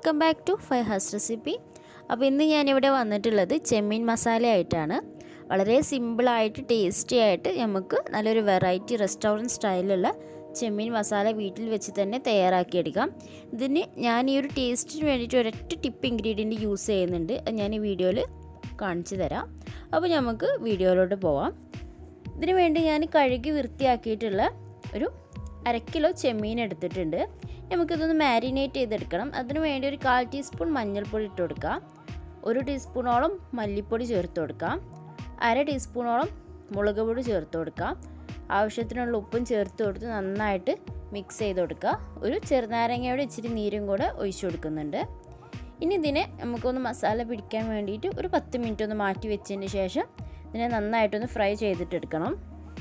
welcome back to five hus recipe അപ്പോൾ ഇന്ന് ഞാനിവിടെ വന്നിട്ടുള്ളത് ചെമ്മീൻ മസാല ആയിട്ടാണ് വളരെ സിമ്പിളായിട്ട് ടേസ്റ്റി ആയിട്ട് നമുക്ക് നല്ലൊരു വെറൈറ്റി റെസ്റ്റോറൻറ്റ് സ്റ്റൈലിലുള്ള ചെമ്മീൻ മസാല വീട്ടിൽ വെച്ച് തന്നെ തയ്യാറാക്കിയെടുക്കാം ഇതിന് ഞാൻ ഈ ഒരു ടേസ്റ്റിന് വേണ്ടിയിട്ട് ഒരൊറ്റ ടിപ്പ് ഇൻഗ്രീഡിയൻറ്റ് യൂസ് ചെയ്യുന്നുണ്ട് അത് ഞാൻ ഈ വീഡിയോയിൽ കാണിച്ചു തരാം അപ്പോൾ നമുക്ക് വീഡിയോയിലോട്ട് പോവാം ഇതിന് വേണ്ടി ഞാൻ കഴുകി വൃത്തിയാക്കിയിട്ടുള്ള ഒരു അര കിലോ ചെമ്മീൻ എടുത്തിട്ടുണ്ട് നമുക്കിതൊന്ന് മാരിനേറ്റ് ചെയ്തെടുക്കണം അതിന് വേണ്ടി ഒരു കാൽ ടീസ്പൂൺ മഞ്ഞൾപ്പൊടി ഇട്ട് കൊടുക്കാം ഒരു ടീസ്പൂണോളം മല്ലിപ്പൊടി ചേർത്ത് കൊടുക്കാം അര ടീസ്പൂണോളം മുളക് പൊടി ചേർത്ത് കൊടുക്കാം ആവശ്യത്തിനുള്ള ഉപ്പും ചേർത്ത് കൊടുത്ത് നന്നായിട്ട് മിക്സ് ചെയ്ത് കൊടുക്കുക ഒരു ചെറുനാരങ്ങയുടെ ഇച്ചിരി നീരും കൂടെ ഒഴിച്ചു കൊടുക്കുന്നുണ്ട് ഇനി ഇതിനെ നമുക്കൊന്ന് മസാല പിടിക്കാൻ വേണ്ടിയിട്ട് ഒരു പത്ത് മിനിറ്റ് ഒന്ന് മാറ്റി വെച്ചതിന് ശേഷം ഇതിനെ നന്നായിട്ടൊന്ന് ഫ്രൈ ചെയ്തിട്ടെടുക്കണം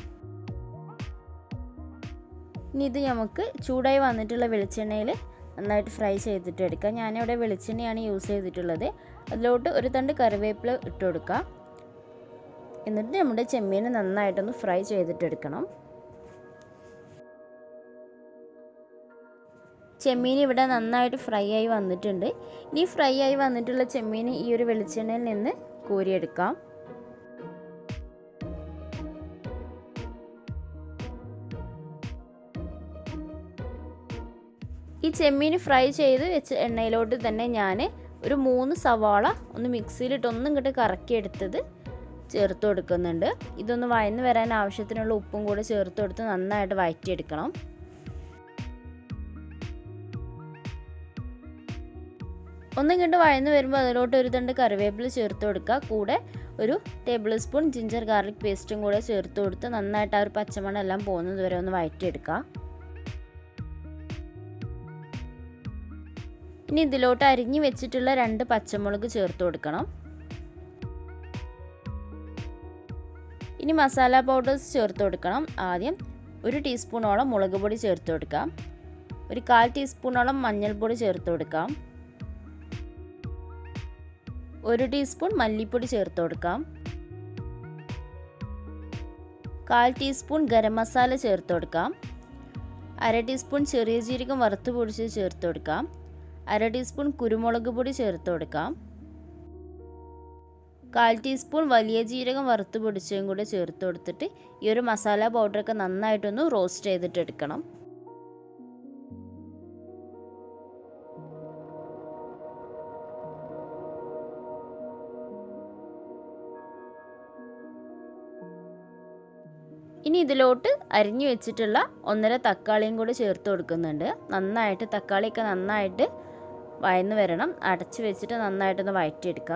ഇനി ഇത് നമുക്ക് ചൂടായി വന്നിട്ടുള്ള വെളിച്ചെണ്ണയിൽ നന്നായിട്ട് ഫ്രൈ ചെയ്തിട്ട് എടുക്കാം ഞാനിവിടെ വെളിച്ചെണ്ണയാണ് യൂസ് ചെയ്തിട്ടുള്ളത് അതിലോട്ട് ഒരു തണ്ട് കറിവേപ്പില ഇട്ട് കൊടുക്കാം എന്നിട്ട് നമ്മുടെ ചെമ്മീൻ നന്നായിട്ടൊന്ന് ഫ്രൈ ചെയ്തിട്ടെടുക്കണം ചെമ്മീൻ ഇവിടെ നന്നായിട്ട് ഫ്രൈ ആയി വന്നിട്ടുണ്ട് ഇനി ഫ്രൈ ആയി വന്നിട്ടുള്ള ചെമ്മീൻ ഈ ഒരു വെളിച്ചെണ്ണയിൽ നിന്ന് കോരിയെടുക്കാം ഈ ചെമ്മീൻ ഫ്രൈ ചെയ്ത് വെച്ച എണ്ണയിലോട്ട് തന്നെ ഞാൻ ഒരു മൂന്ന് സവാള ഒന്ന് മിക്സിയിലിട്ട് ഒന്നും ഇങ്ങോട്ട് കറക്കിയെടുത്തത് ചേർത്ത് കൊടുക്കുന്നുണ്ട് ഇതൊന്ന് വഴന്ന് വരാൻ ആവശ്യത്തിനുള്ള ഉപ്പും കൂടെ ചേർത്ത് കൊടുത്ത് നന്നായിട്ട് വഴറ്റിയെടുക്കണം ഒന്നും കണ്ട് വഴന്ന് വരുമ്പോൾ അതിലോട്ട് ഒരു തണ്ട് കറിവേപ്പില ചേർത്ത് കൊടുക്കുക കൂടെ ഒരു ടേബിൾ സ്പൂൺ ജിഞ്ചർ ഗാർലിക് പേസ്റ്റും കൂടെ ചേർത്ത് കൊടുത്ത് നന്നായിട്ട് ആ ഒരു പച്ചമണം എല്ലാം പോകുന്നത് വരെ ഒന്ന് വഴറ്റിയെടുക്കുക ഇനി ഇതിലോട്ട് അരിഞ്ഞു വെച്ചിട്ടുള്ള രണ്ട് പച്ചമുളക് ചേർത്ത് കൊടുക്കണം ഇനി മസാല പൗഡേഴ്സ് ചേർത്ത് കൊടുക്കണം ആദ്യം ഒരു ടീസ്പൂണോളം മുളക് പൊടി ചേർത്ത് കൊടുക്കാം ഒരു കാൽ ടീസ്പൂണോളം മഞ്ഞൾപ്പൊടി ചേർത്ത് കൊടുക്കാം ഒരു ടീസ്പൂൺ മല്ലിപ്പൊടി ചേർത്ത് കൊടുക്കാം കാൽ ടീസ്പൂൺ ഗരം മസാല ചേർത്ത് കൊടുക്കാം അര ടീസ്പൂൺ ചെറിയ ജീരകം വറുത്ത് പൊടിച്ച് ചേർത്ത് കൊടുക്കാം അര ടീസ്പൂൺ കുരുമുളക് പൊടി ചേർത്ത് കൊടുക്കാം കാൽ ടീസ്പൂൺ വലിയ ജീരകം വറുത്ത് പൊടിച്ചതും കൂടെ ചേർത്ത് കൊടുത്തിട്ട് ഈ ഒരു മസാല പൗഡറൊക്കെ നന്നായിട്ടൊന്ന് റോസ്റ്റ് ചെയ്തിട്ട് എടുക്കണം ഇനി ഇതിലോട്ട് അരിഞ്ഞു വെച്ചിട്ടുള്ള ഒന്നര തക്കാളിയും കൂടി ചേർത്ത് കൊടുക്കുന്നുണ്ട് നന്നായിട്ട് തക്കാളിയൊക്കെ നന്നായിട്ട് വയന്ന് വരണം അടച്ച് വെച്ചിട്ട് നന്നായിട്ടൊന്ന് വഴറ്റിയെടുക്കുക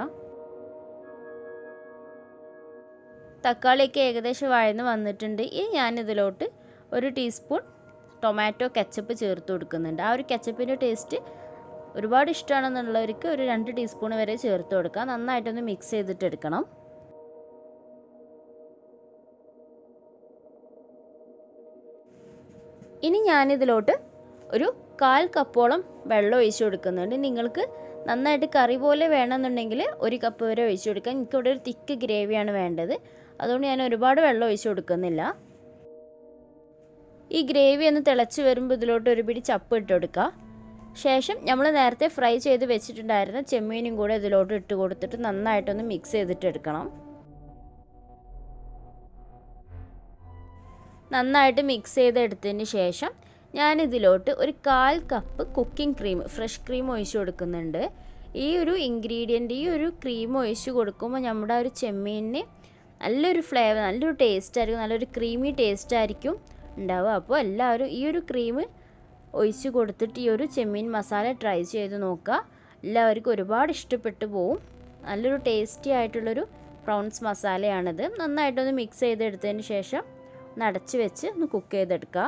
തക്കാളിയൊക്കെ ഏകദേശം വഴന്ന് വന്നിട്ടുണ്ട് ഇനി ഞാനിതിലോട്ട് ഒരു ടീസ്പൂൺ ടൊമാറ്റോ കെച്ചപ്പ് ചേർത്ത് കൊടുക്കുന്നുണ്ട് ആ ഒരു കെച്ചപ്പിൻ്റെ ടേസ്റ്റ് ഒരുപാട് ഇഷ്ടമാണെന്നുള്ളവർക്ക് ഒരു രണ്ട് ടീസ്പൂൺ വരെ ചേർത്ത് കൊടുക്കുക നന്നായിട്ടൊന്ന് മിക്സ് ചെയ്തിട്ട് എടുക്കണം ഇനി ഞാനിതിലോട്ട് ഒരു കാൽ കപ്പോളം വെള്ളം ഒഴിച്ചു കൊടുക്കുന്നുണ്ട് നിങ്ങൾക്ക് നന്നായിട്ട് കറി പോലെ വേണമെന്നുണ്ടെങ്കിൽ ഒരു കപ്പ് വരെ ഒഴിച്ചു കൊടുക്കാം എനിക്കിവിടെ ഒരു തിക്ക് ഗ്രേവിയാണ് വേണ്ടത് അതുകൊണ്ട് ഞാൻ ഒരുപാട് വെള്ളം ഒഴിച്ചു കൊടുക്കുന്നില്ല ഈ ഗ്രേവി ഒന്ന് തിളച്ച് വരുമ്പോൾ ഇതിലോട്ട് ഒരു പിടി ചപ്പ് ഇട്ട് കൊടുക്കുക ശേഷം നമ്മൾ നേരത്തെ ഫ്രൈ ചെയ്ത് വെച്ചിട്ടുണ്ടായിരുന്ന ചെമ്മീനും കൂടെ ഇതിലോട്ട് ഇട്ട് കൊടുത്തിട്ട് നന്നായിട്ടൊന്ന് മിക്സ് ചെയ്തിട്ട് എടുക്കണം നന്നായിട്ട് മിക്സ് ചെയ്തെടുത്തതിന് ശേഷം ഞാനിതിലോട്ട് ഒരു കാൽ cup cooking cream fresh cream ഒഴിച്ച് കൊടുക്കുന്നുണ്ട് ഈ ഒരു ഇൻഗ്രീഡിയൻ്റ് ഈ ഒരു ക്രീം ഒഴിച്ച് കൊടുക്കുമ്പോൾ നമ്മുടെ ഒരു ചെമ്മീനിന് നല്ലൊരു ഫ്ലേവർ നല്ലൊരു ടേസ്റ്റ് ആയിരിക്കും നല്ലൊരു ക്രീമി ടേസ്റ്റ് ആയിരിക്കും ഉണ്ടാവുക അപ്പോൾ എല്ലാവരും ഈ ഒരു ക്രീം ഒഴിച്ച് കൊടുത്തിട്ട് ഈ ഒരു ചെമ്മീൻ മസാല ട്രൈ ചെയ്ത് നോക്കുക എല്ലാവർക്കും ഒരുപാട് ഇഷ്ടപ്പെട്ടു പോവും നല്ലൊരു ടേസ്റ്റി ആയിട്ടുള്ളൊരു പ്രൗൺസ് മസാലയാണിത് നന്നായിട്ടൊന്ന് മിക്സ് ചെയ്തെടുത്തതിന് ശേഷം ഒന്ന് അടച്ച് വെച്ച് ഒന്ന് കുക്ക് ചെയ്തെടുക്കുക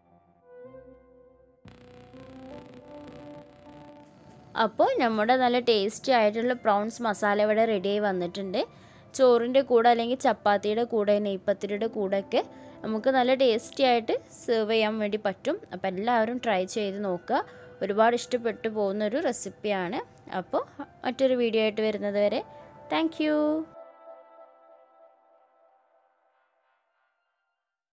അപ്പോൾ നമ്മുടെ നല്ല ടേസ്റ്റി ആയിട്ടുള്ള പ്രോൺസ് മസാല ഇവിടെ റെഡിയായി വന്നിട്ടുണ്ട് ചോറിൻ്റെ കൂടെ അല്ലെങ്കിൽ ചപ്പാത്തിയുടെ കൂടെ നെയ്പ്പത്തിരിയുടെ കൂടെയൊക്കെ നമുക്ക് നല്ല ടേസ്റ്റി ആയിട്ട് സെർവ് ചെയ്യാൻ വേണ്ടി പറ്റും അപ്പോൾ എല്ലാവരും ട്രൈ ചെയ്ത് നോക്കുക ഒരുപാട് ഇഷ്ടപ്പെട്ടു പോകുന്നൊരു റെസിപ്പിയാണ് അപ്പോൾ മറ്റൊരു വീഡിയോ ആയിട്ട് വരുന്നത് വരെ താങ്ക്